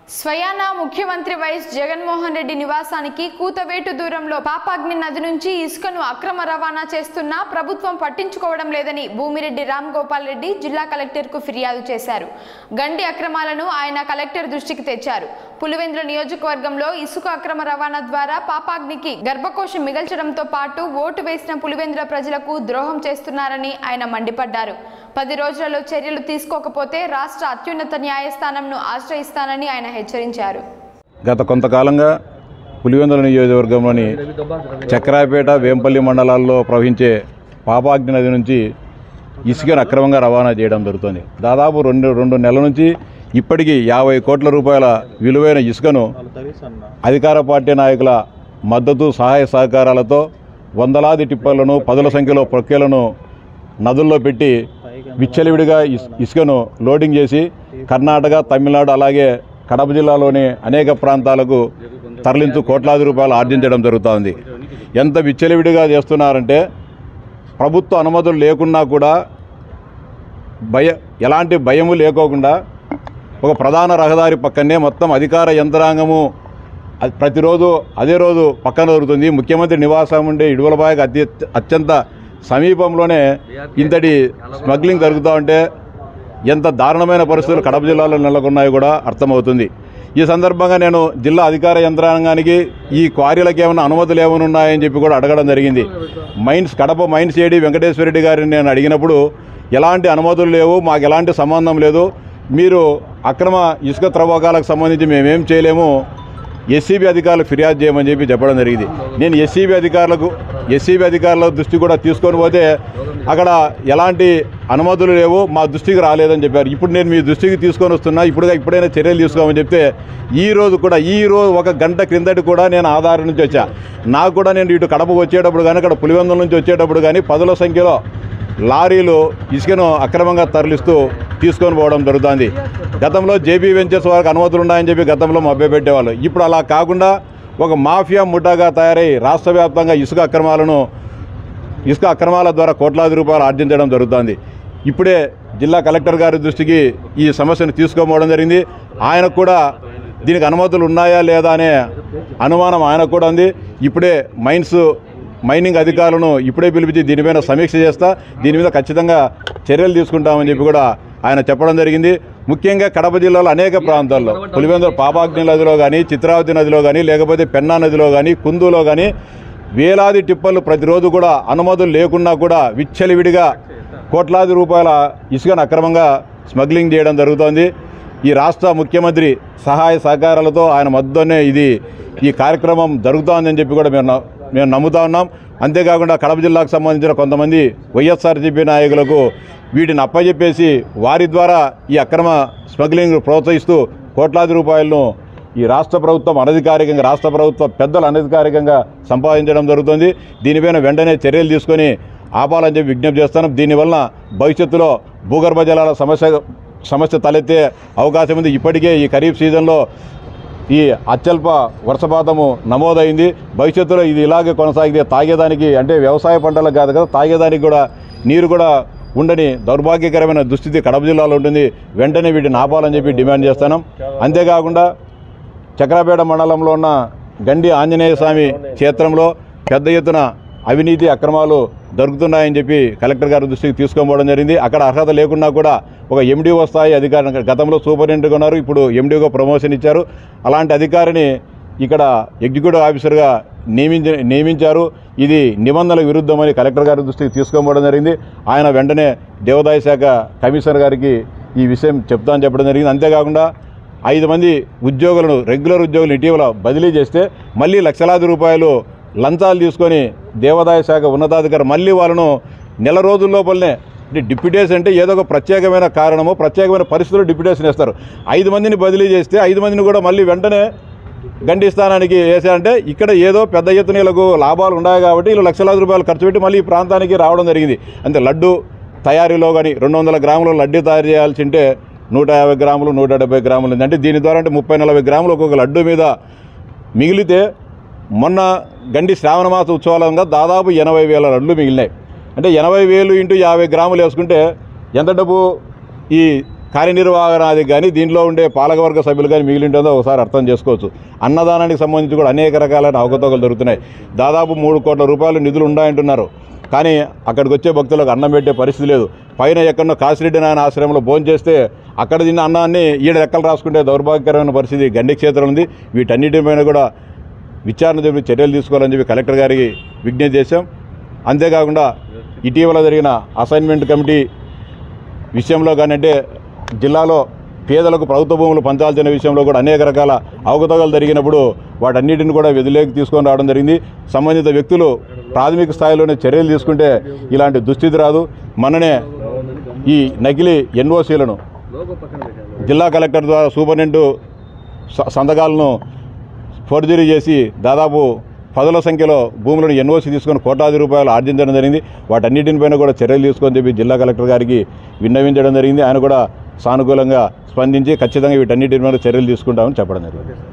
స్వయాన ముఖ్యమంత్రి వైఎస్ జగన్మోహన్ రెడ్డి నివాసానికి కూతవేటు దూరంలో పాపాగ్ని నది నుంచి ఇసుకను అక్రమ రవాణా చేస్తున్నా ప్రభుత్వం పట్టించుకోవడం లేదని భూమిరెడ్డి రామ్ గోపాల్ రెడ్డి జిల్లా కలెక్టర్కు ఫిర్యాదు చేశారు గండి అక్రమాలను ఆయన కలెక్టర్ దృష్టికి తెచ్చారు పులివెందుల నియోజకవర్గంలో ఇసుక అక్రమ రవాణా ద్వారా పాపాగ్నికి గర్భకోశం మిగల్చడంతో పాటు ఓటు వేసిన పులివెందుల ప్రజలకు ద్రోహం చేస్తున్నారని ఆయన మండిపడ్డారు పది రోజులలో చర్యలు తీసుకోకపోతే రాష్ట్ర అత్యున్నత న్యాయస్థానంను ఆశ్రయిస్తానని ఆయన హెచ్చరించారు గత కొంతకాలంగా పులివెందుల నియోజకవర్గంలోని చక్రాయపేట వేంపల్లి మండలాల్లో ప్రవహించే పాపాగ్ని నది నుంచి ఇసుకను అక్రమంగా రవాణా చేయడం జరుగుతుంది దాదాపు రెండు రెండు నెలల నుంచి ఇప్పటికీ యాభై కోట్ల రూపాయల విలువైన ఇసుకను అధికార పార్టీ నాయకుల మద్దతు సహాయ సహకారాలతో వందలాది టిప్పర్లను పదుల సంఖ్యలో ప్రొక్కేలను నదుల్లో పెట్టి విచ్చలవిడిగా ఇస్ ఇసుకను లోడింగ్ చేసి కర్ణాటక తమిళనాడు అలాగే కడప జిల్లాలోని అనేక ప్రాంతాలకు తరలించు కోట్లాది రూపాయలు ఆర్జించడం జరుగుతోంది ఎంత విచ్చలవిడిగా చేస్తున్నారంటే ప్రభుత్వ అనుమతులు లేకున్నా కూడా భయ ఎలాంటి భయము లేకోకుండా ఒక ప్రధాన రహదారి పక్కనే మొత్తం అధికార యంత్రాంగము అది ప్రతిరోజు అదే రోజు పక్కన దొరుకుతుంది ముఖ్యమంత్రి నివాసం ఉండే ఇడువలబాయకు అతి అత్యంత సమీపంలోనే ఇంతటి స్మగ్లింగ్ జరుగుతూ ఉంటే ఎంత దారుణమైన పరిస్థితులు కడప జిల్లాలో నెలకొన్నాయో కూడా అర్థమవుతుంది ఈ సందర్భంగా నేను జిల్లా అధికార యంత్రాంగానికి ఈ క్వారీలకు ఏమైనా అనుమతులు ఏమైనా ఉన్నాయని చెప్పి కూడా అడగడం జరిగింది mines Kadapa mines AD Venkateswara Reddy గారిని నేను అడిగినప్పుడు ఎలాంటి అనుమతులు లేవు మాకు ఎలాంటి సంబంధం లేదు మీరు అక్రమ ఇసుక త్రవ్వకాలకు సంబంధించి మేమేం చేయలేము ఎస్సీబీ అధికారులకు ఫిర్యాదు చేయమని చెప్పి చెప్పడం జరిగింది నేను ఎస్సీబీ అధికారులకు ఎస్సీబీ అధికారుల దృష్టి కూడా తీసుకొని పోతే అక్కడ ఎలాంటి అనుమతులు లేవు మా దృష్టికి రాలేదని చెప్పారు ఇప్పుడు నేను మీ దృష్టికి తీసుకొని వస్తున్నా ఇప్పుడుగా ఇప్పుడైనా చర్యలు తీసుకోమని చెప్తే ఈ రోజు కూడా ఈ రోజు ఒక గంట క్రిందటి కూడా నేను ఆధారం నుంచి వచ్చా నాకు కూడా నేను ఇటు కడప వచ్చేటప్పుడు కానీ అక్కడ పులివెందుల నుంచి వచ్చేటప్పుడు కానీ పదుల సంఖ్యలో లారీలు ఇసుకను అక్రమంగా తరలిస్తూ తీసుకొని పోవడం జరుగుతుంది గతంలో జేబీ వెంచర్స్ వారికి అనుమతులు ఉన్నాయని చెప్పి గతంలో మభ్యపెట్టేవాళ్ళు ఇప్పుడు అలా కాకుండా ఒక మాఫియా ముఠాగా తయారై రాష్ట్ర వ్యాప్తంగా ఇసుక అక్రమాలను ఇసుక అక్రమాల ద్వారా కోట్లాది రూపాయలు ఆర్జించడం జరుగుతుంది ఇప్పుడే జిల్లా కలెక్టర్ గారి దృష్టికి ఈ సమస్యను తీసుకోపోవడం జరిగింది ఆయనకు కూడా దీనికి అనుమతులు ఉన్నాయా లేదా అనే అనుమానం ఆయనకు కూడా ఉంది ఇప్పుడే మైన్స్ మైనింగ్ అధికారులను ఇప్పుడే పిలిపించి దీనిపైన సమీక్ష చేస్తా దీని మీద ఖచ్చితంగా చర్యలు తీసుకుంటామని చెప్పి కూడా ఆయన చెప్పడం జరిగింది ముఖ్యంగా కడప జిల్లాలో అనేక ప్రాంతాల్లో పులివెందుల పాపాగ్ని నదిలో కానీ చిత్రావతి నదిలో కానీ లేకపోతే పెన్నా నదిలో కానీ కుందులో కానీ వేలాది టిప్పర్లు ప్రతిరోజు కూడా అనుమతులు లేకున్నా కూడా విచ్చలివిడిగా కోట్లాది రూపాయల ఇసుకను అక్రమంగా స్మగ్లింగ్ చేయడం జరుగుతోంది ఈ రాష్ట్ర ముఖ్యమంత్రి సహాయ సహకారాలతో ఆయన మద్దతునే ఇది ఈ కార్యక్రమం జరుగుతోందని చెప్పి కూడా మేము న- మేము నమ్ముతా ఉన్నాం అంతేకాకుండా కడప జిల్లాకు సంబంధించిన కొంతమంది వైఎస్ఆర్సీపీ నాయకులకు వీటిని అప్పచెప్పేసి వారి ద్వారా ఈ అక్రమ స్మగ్లింగ్ ప్రోత్సహిస్తూ కోట్లాది రూపాయలను ఈ రాష్ట్ర ప్రభుత్వం అనధికారికంగా రాష్ట్ర ప్రభుత్వ పెద్దలు అనధికారికంగా సంపాదించడం జరుగుతుంది దీనిపైన వెంటనే చర్యలు తీసుకొని ఆపాలని చెప్పి విజ్ఞప్తి చేస్తాను దీనివల్ల భవిష్యత్తులో భూగర్భ జలాల సమస్య సమస్య తలెత్తే అవకాశం ఉంది ఇప్పటికే ఈ ఖరీఫ్ సీజన్లో ఈ అత్యల్ప వర్షపాతము నమోదైంది భవిష్యత్తులో ఇది ఇలాగే కొనసాగితే తాగేదానికి అంటే వ్యవసాయ పంటలకు కాదు కదా తాగేదానికి కూడా నీరు కూడా ఉండని దౌర్భాగ్యకరమైన దుస్థితి కడప జిల్లాలో ఉంటుంది వెంటనే వీటిని ఆపాలని చెప్పి డిమాండ్ చేస్తున్నాం అంతేకాకుండా చక్రాపేట మండలంలో ఉన్న గండి ఆంజనేయ స్వామి క్షేత్రంలో పెద్ద ఎత్తున అవినీతి అక్రమాలు జరుగుతున్నాయని చెప్పి కలెక్టర్ గారి దృష్టికి తీసుకోబోవడం జరిగింది అక్కడ అర్హత లేకున్నా కూడా ఒక ఎండిఓ స్థాయి అధికారి గతంలో సూపరింటెండెంట్గా ఉన్నారు ఇప్పుడు ఎండిఓగా ప్రమోషన్ ఇచ్చారు అలాంటి అధికారిని ఇక్కడ ఎగ్జిక్యూటివ్ ఆఫీసర్గా నియమించి నియమించారు ఇది నిబంధనలకు విరుద్ధమని కలెక్టర్ గారి దృష్టికి తీసుకోబోవడం జరిగింది ఆయన వెంటనే దేవాదాయ శాఖ కమిషనర్ గారికి ఈ విషయం చెప్తా అని చెప్పడం జరిగింది అంతేకాకుండా ఐదు మంది ఉద్యోగులను రెగ్యులర్ ఉద్యోగులను ఇటీవల బదిలీ చేస్తే మళ్ళీ లక్షలాది రూపాయలు లంచాలు తీసుకొని దేవాదాయ శాఖ ఉన్నతాధికారి మళ్ళీ వాళ్ళను నెల రోజుల లోపలనే అంటే డిప్యూటేషన్ అంటే ఏదో ఒక ప్రత్యేకమైన కారణము ప్రత్యేకమైన పరిస్థితుల్లో డిప్యూటేషన్ ఇస్తారు ఐదు మందిని బదిలీ చేస్తే ఐదు మందిని కూడా మళ్ళీ వెంటనే గండి స్థానానికి వేసారంటే ఇక్కడ ఏదో పెద్ద ఎత్తున వీళ్ళకు లాభాలు ఉన్నాయి కాబట్టి వీళ్ళు లక్షలాది రూపాయలు ఖర్చు పెట్టి మళ్ళీ ఈ ప్రాంతానికి రావడం జరిగింది అంతే లడ్డు తయారీలో కానీ రెండు వందల గ్రాముల లడ్డు తయారు చేయాల్సి ఉంటే నూట యాభై గ్రాములు నూట డెబ్బై గ్రాములు ఉంది. అంటే దీని ద్వారా అంటే ముప్పై నలభై గ్రాములు ఒక్కొక్క లడ్డు మీద మిగిలితే మొన్న గండి శ్రావణ మాస ఉత్సవాలంగా దాదాపు ఎనభై వేల లడ్లు మిగిలినాయి అంటే ఎనభై వేలు ఇంటూ యాభై గ్రాములు వేసుకుంటే ఎంత డబ్బు ఈ కార్యనిర్వహణాది కానీ దీంట్లో ఉండే పాలకవర్గ సభ్యులు కానీ మిగిలి ఉంటుందో ఒకసారి అర్థం చేసుకోవచ్చు అన్నదానానికి సంబంధించి కూడా అనేక రకాలైన అవకతవకలు జరుగుతున్నాయి దాదాపు మూడు కోట్ల రూపాయలు నిధులు ఉన్నాయంటున్నారు కానీ అక్కడికి వచ్చే భక్తులకు అన్నం పెట్టే పరిస్థితి లేదు పైన ఎక్కడో కాసిరెడ్డి నాయన ఆశ్రమంలో భోజనం చేస్తే అక్కడ తిన్న అన్నాన్ని ఈడ లెక్కలు రాసుకుంటే దౌర్భాగ్యకరమైన పరిస్థితి గండి క్షేత్రం ఉంది వీటన్నిటిపైన కూడా విచారణ జరిపి చర్యలు తీసుకోవాలని చెప్పి కలెక్టర్ గారికి విజ్ఞప్తి చేశాం అంతేకాకుండా ఇటీవల జరిగిన అసైన్మెంట్ కమిటీ విషయంలో కానీ అంటే జిల్లాలో పేదలకు ప్రభుత్వ భూములు పంచాల్సిన విషయంలో కూడా అనేక రకాల అవకతవకలు జరిగినప్పుడు వాటన్నిటిని కూడా వెదిలేకి తీసుకొని రావడం జరిగింది సంబంధిత వ్యక్తులు ప్రాథమిక స్థాయిలోనే చర్యలు తీసుకుంటే ఇలాంటి దుస్థితి రాదు మననే ఈ నకిలీ ఎన్ఓసీలను జిల్లా కలెక్టర్ ద్వారా సూపరింటెండెంట్ స- సంతకాలను ఫోర్జరీ చేసి దాదాపు పదుల సంఖ్యలో భూములను ఎన్ఓసి తీసుకొని కోట్లాది రూపాయలు ఆర్జించడం జరిగింది వాటన్నిటిపైన కూడా చర్యలు తీసుకొని చెప్పి జిల్లా కలెక్టర్ గారికి విన్నవించడం జరిగింది ఆయన కూడా సానుకూలంగా స్పందించి ఖచ్చితంగా వీటన్నిటిపైన చర్యలు తీసుకుంటామని చెప్పడం జరిగింది